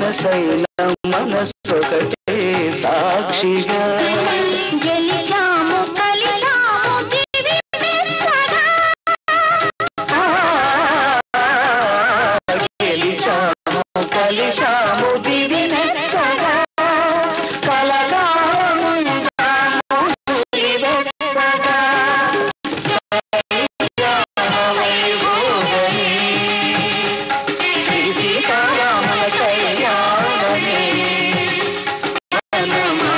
మనసైన మనసొకటే సాక్షిగా గెలిచాము కలిచాము దివి మెచ్చగా గెలిచాము కలిశాము దివి నెచ్చగా కలగాముందాము వెచ్చగా వైభోగమే శ్రీ సీతారాముల కళ్యాణమే మన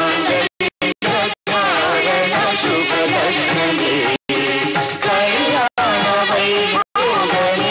మాంగళ్య శుభలగ్నమే కళ్యాణ వైభోగమే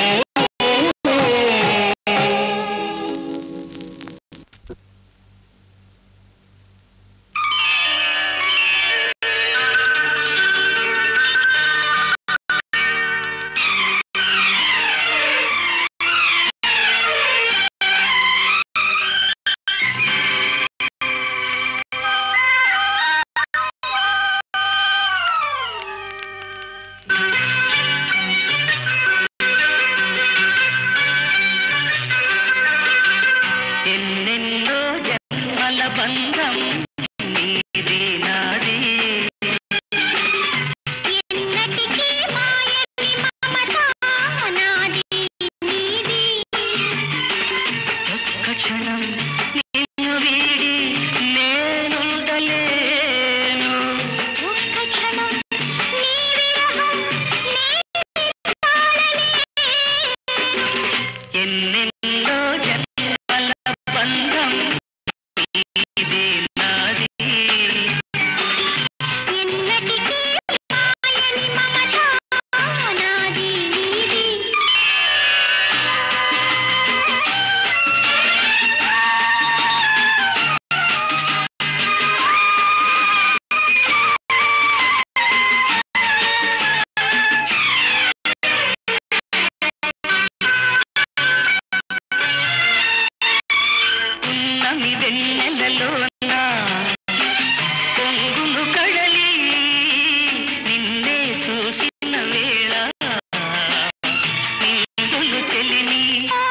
ఎన్నెన్నో జన్మల బంధం నీది నాది ఎన్నటికీ మాయని మమత నాది నీది ఒక్క క్షణం నిన్ను వీడి నేనుండలేను ఒక్క క్షణం నీ విరహం ఎన్నెన్నో జన్మల బంధం నీది నాది ఎన్నటికీ మాయని మమత నాది నీది ఉన్నమి వెన్నెలలోన పొంగులు కడలి నిన్నే చూసిన వేళ నిందులు తెలిని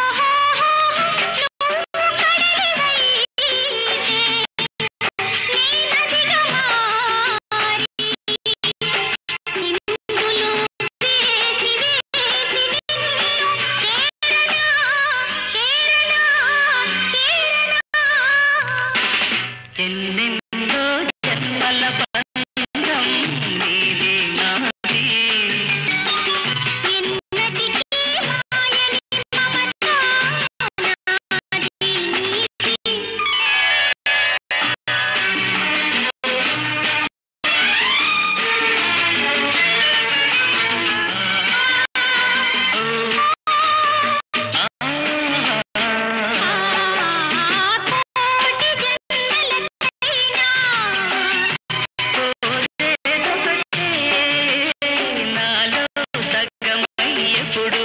ఎన్నెన్నో జన్మల బంధం నీది నాది నాలో సగమయ్యప్పుడు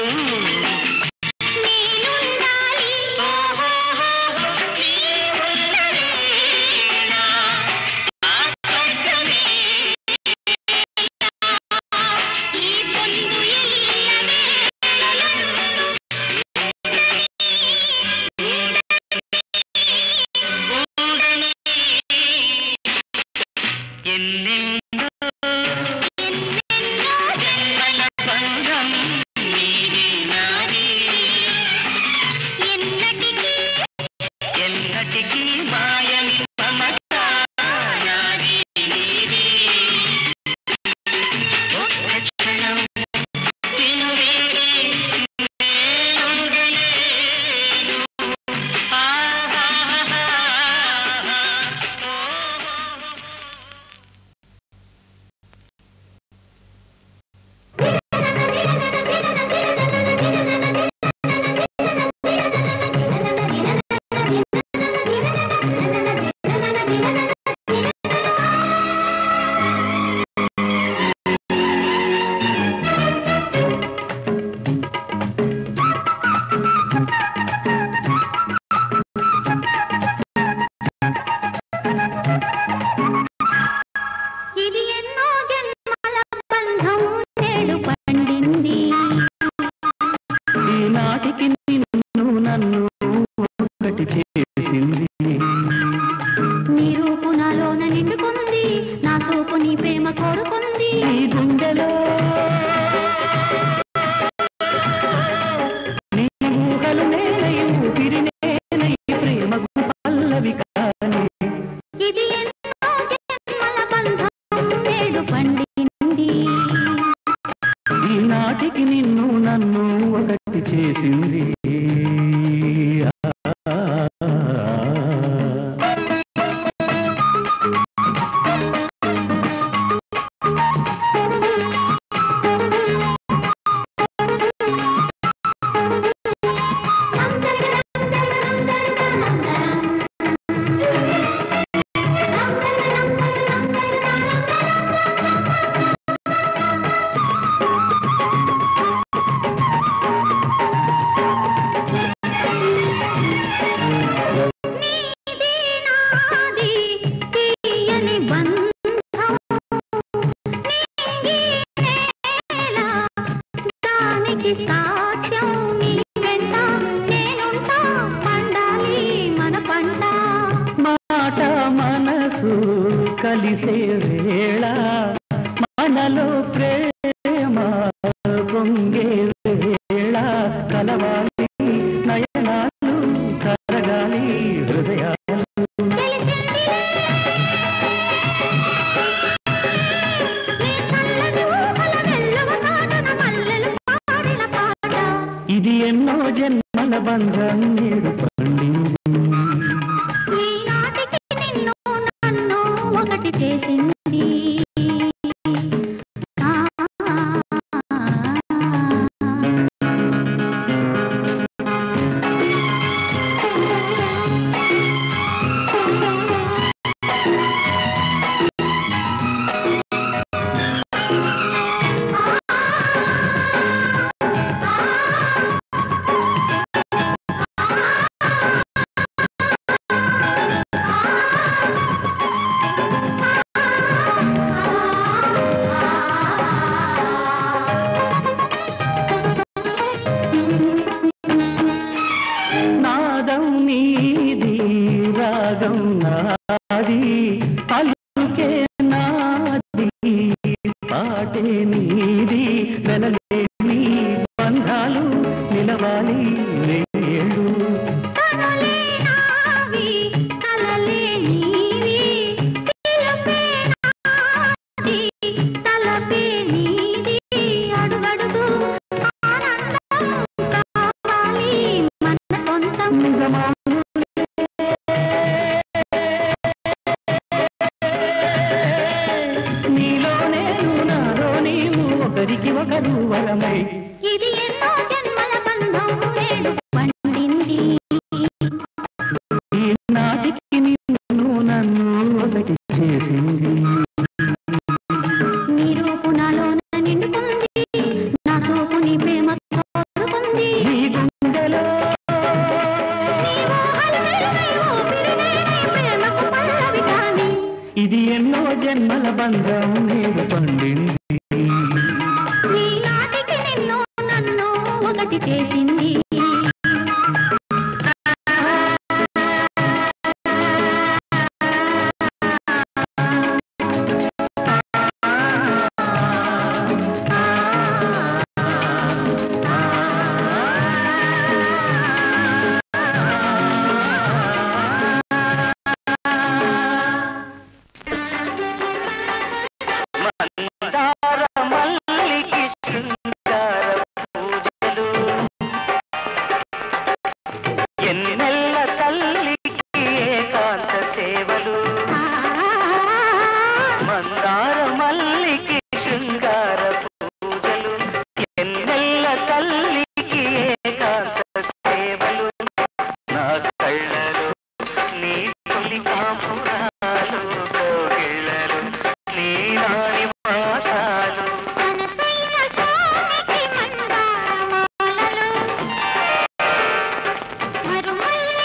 ఎన్నెన్నో జన్మల బంధం నీది నాది ఎన్నటికీ మాయని మమత నాది నీది ఒక్క క్షణం నిన్ను వీడి నేనుండలేను. ఆహాహాహా. ఓ ఇది ఎన్నో జన్మల బంధం నేడు పండింది ఈనాటికి నిన్ను నన్ను ఒకటి నన్ను ఒకటి చేసింది ఆ. నీది నాది తీయని బంధం నీగి నేల దానికి సాక్ష్యం నీ వెంట నేనుంటా పండాలి మన పంట మాట మనసు కలిసే వేళ మనలో ప్రేమ పొంగే వేళ కలవాలి నయనాలు కరగాలి హృదయాలు ఇది ఎన్నో జన్మల బంధం నేడు పండింది ఈనాటికి నిన్ను నన్ను ఒకటి చేసింది ఆ నాదం నీది రాగం నాది పలుకే నాది పాటే నీది వెనలేని బంధాలు నిలవాలి వేళ్ళు కలలే నావి కలలే నీవి పిలుపే నాది తలపే నీది అడుగడుగు ఆనందం కావాలి మన సొంతం నిజమా నీలో నేను నాలో నీవు ఒకరికి ఒకరు వరమై ఇది ఎన్నో జన్మల బంధం నేడు పండింది ఈనాటికి నిన్ను నన్ను ఒకటి చేసింది నీ రూపు నాలోన నిండుకుంది నా చూపు నీ ప్రేమ కోరుకుంది నీ గుండెలో ప్రేమకు పల్లవి కానీ ఇది ఎన్నో జన్మల బంధం నేడు పండింది ఈనాటికి నిన్ను నన్ను ఒకటి చేసింది మందార మల్లికి శృంగార పూజలు ఎన్నెల్ల తల్లికి ఏకాంత సేవలు మందార మల్లికి శృంగార పూజలు ఎన్నెల్ల తల్లికి ఏకాంత సేవలు నా కళ్ళలో నీ తొలి కాపురాలు కోగిళ్ళలు నీ రాణి మాసాలు మనసైన స్వామికి మందారమాలలో మరుమల్లె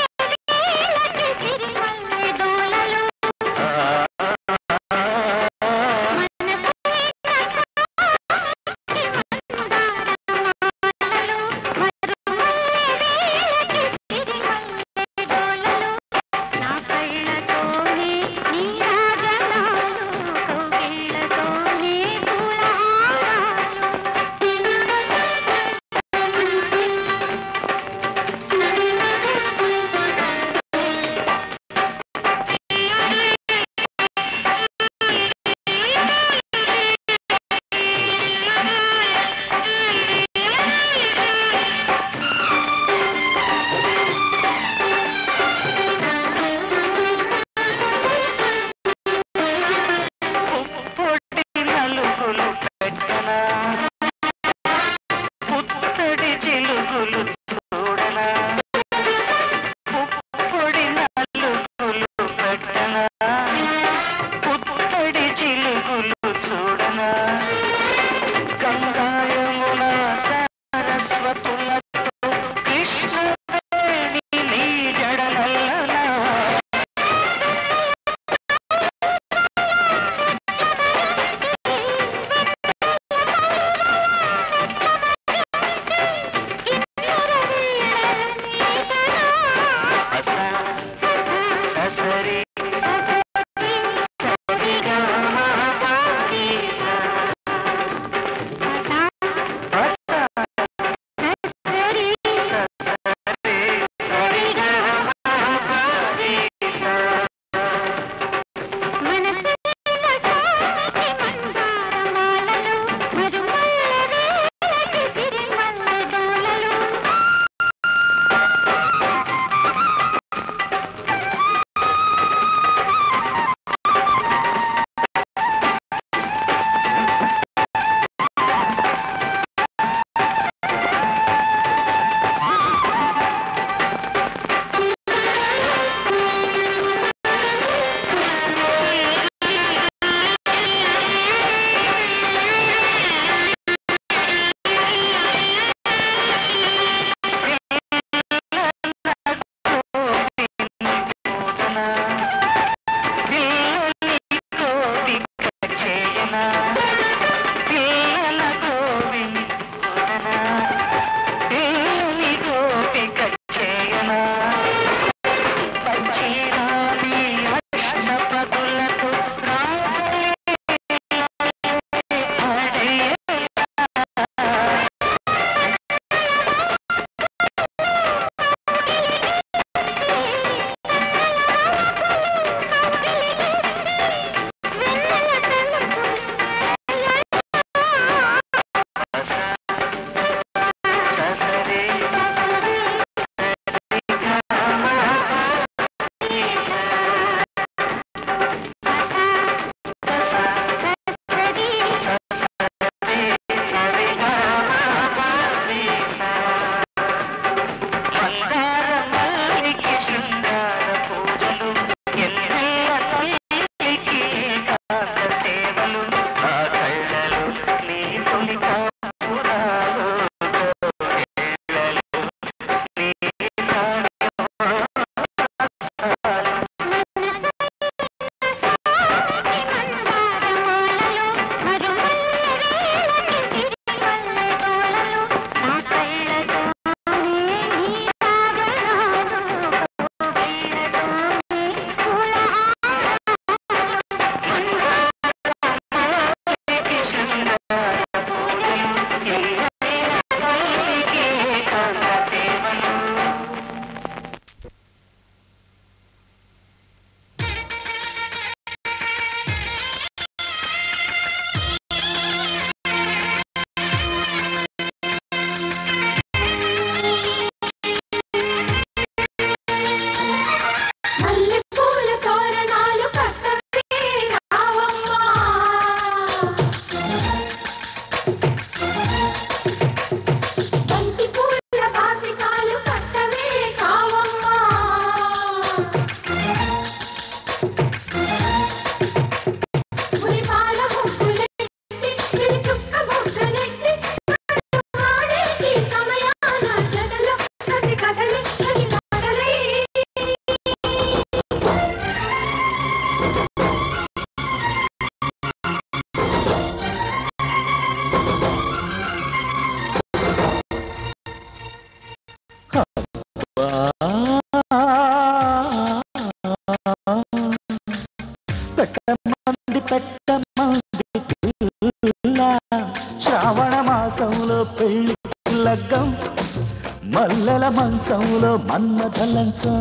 మంచంలో మన్మథ లంచం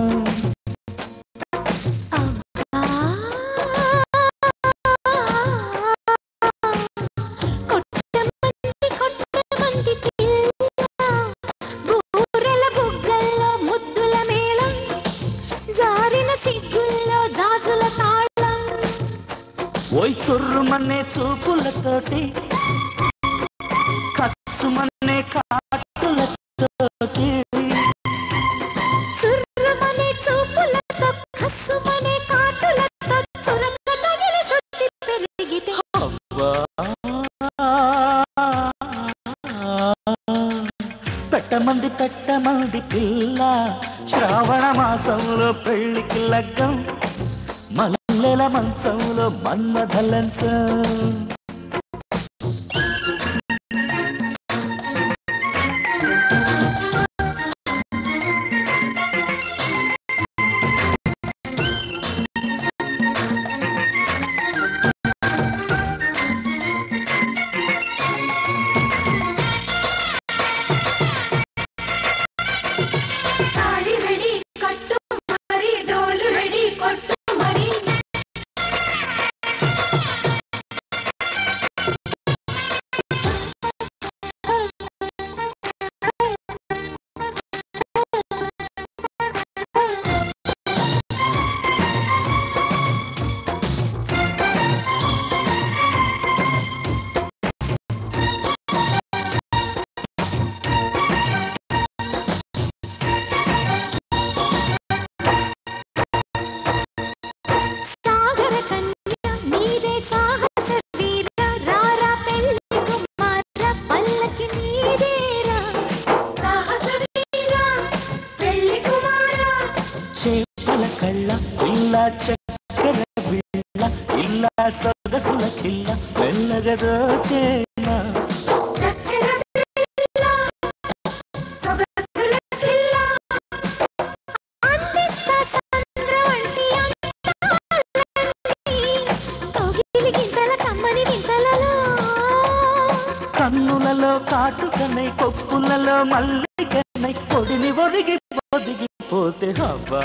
కొట్టమంది కొట్టమంది పిల్ల బూరెల బుగ్గల్లో ముద్దుల మేళం జారిన సిగ్గుల్లో జాజుల తాళం ఓయ్ తుర్రుమనే చూపులతోటి కస్తుమనే కాటులతోటి సుర్రమనే చూపులతో కస్సుమనే కాటులతో చురక తగిలి శుద్ధి పెరిగితే అబ్బా. పెట్టమంది పెట్టమంది పిల్ల శ్రావణ మాసంలో పెళ్లికి లగ్గం మల్లెల మంచంలో మన్మథలంచం తాళి రెడీ కట్టు మరి డోలు రెడీ కొట్టు మరి సాగర కన్య నీదే సాహస వీర రారా పెళ్లి కుమార పల్లకి నీదేరా సాహస వీర పెళ్లి కుమార చేపల కళ్ళ పిల్ల చక్కెర బిళ్ళ ఇల్ల సొగసుల కిల్ల మెల్లగదోచేనా చక్కెర పిల్ల సొగసుల పిల్ల అందిస్తా చంద్రవంటి అందాలన్నీ తొగిలి గింతల కమ్మని వింతలలో కన్నులలో కాటుకనై కొప్పులలో మల్లికనై పొడిని ఒదిగి ఒదిగిపోతే హవ్వా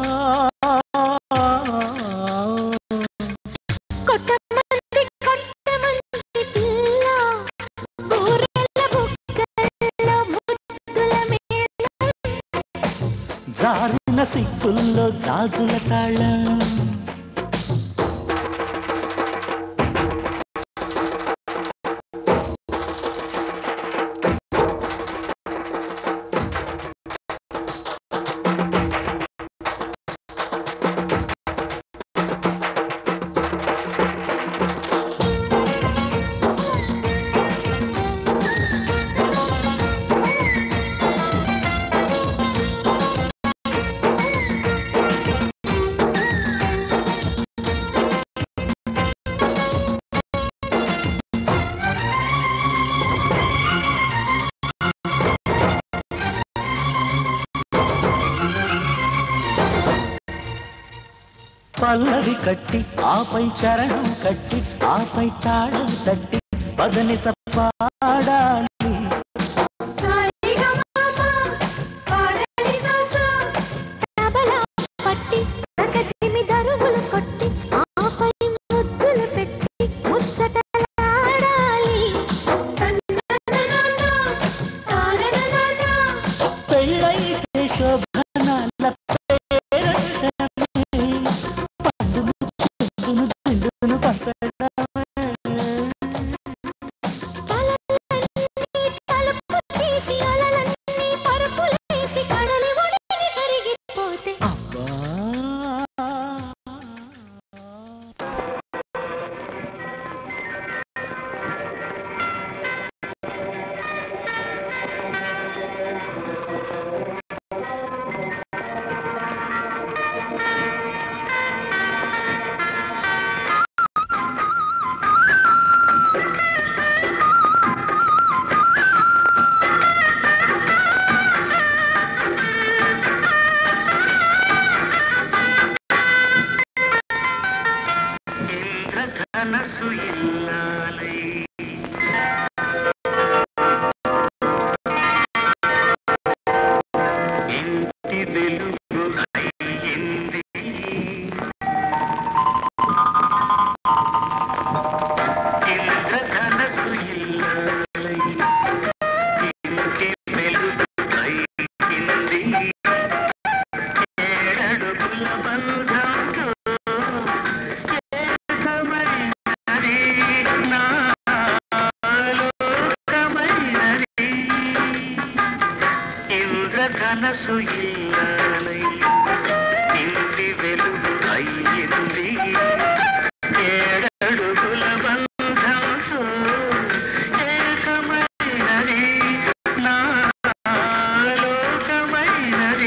కొట్టమంది కొట్టమంది పిల్ల బూరెల బుగ్గల్లో ముద్దుల మేళం జారిన సిక్కుల్లో జాజుల తాళం పల్లవి కట్టి ఆపై చరణం కట్టి ఆపై తాళం తట్టి పదని సపాడాలి తబలా పట్టి ప్రకటిమి దరువులు కొట్టి ఆపై ముద్దులు పెట్టి ముచ్చటలాడాలి పెళ్ళైతే శోభనాల పేరంటమే పండును చిందును చిందును పంచడమే ఇంద్రధనసు ఇల్లాలై ఇంటి వెలుగుపై కింది ఏడడుగుల బంధంతో ఏకమైనది నాలోకమైనది ఇంద్రధనసు ఇల్లాలై ఇంటి వెలుగు అయ్యింది ఏడడుగుల బంధంతో ఏకమైనది నాలోకమైనది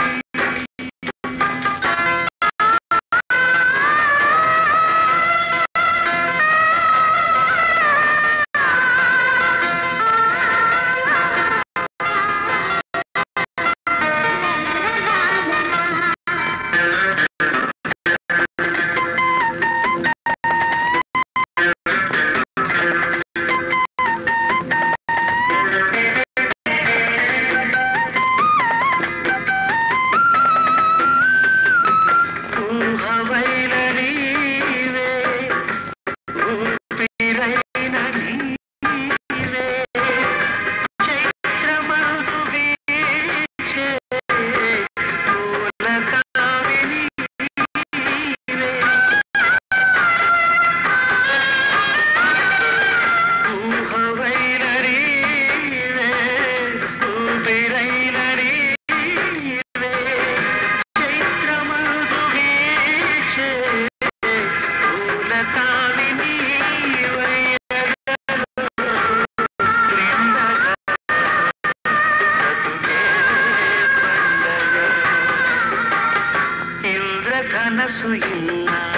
ఊహవైన నీవే ఊపిరైన నీవే చైత్రమధు వీచే పూల కావిని నీవే ఊహవైన నీవే ఊపిరైన నీవే చైత్రమధు వీచే పూల కావిని ఇంద్రధనసు ఇల్లా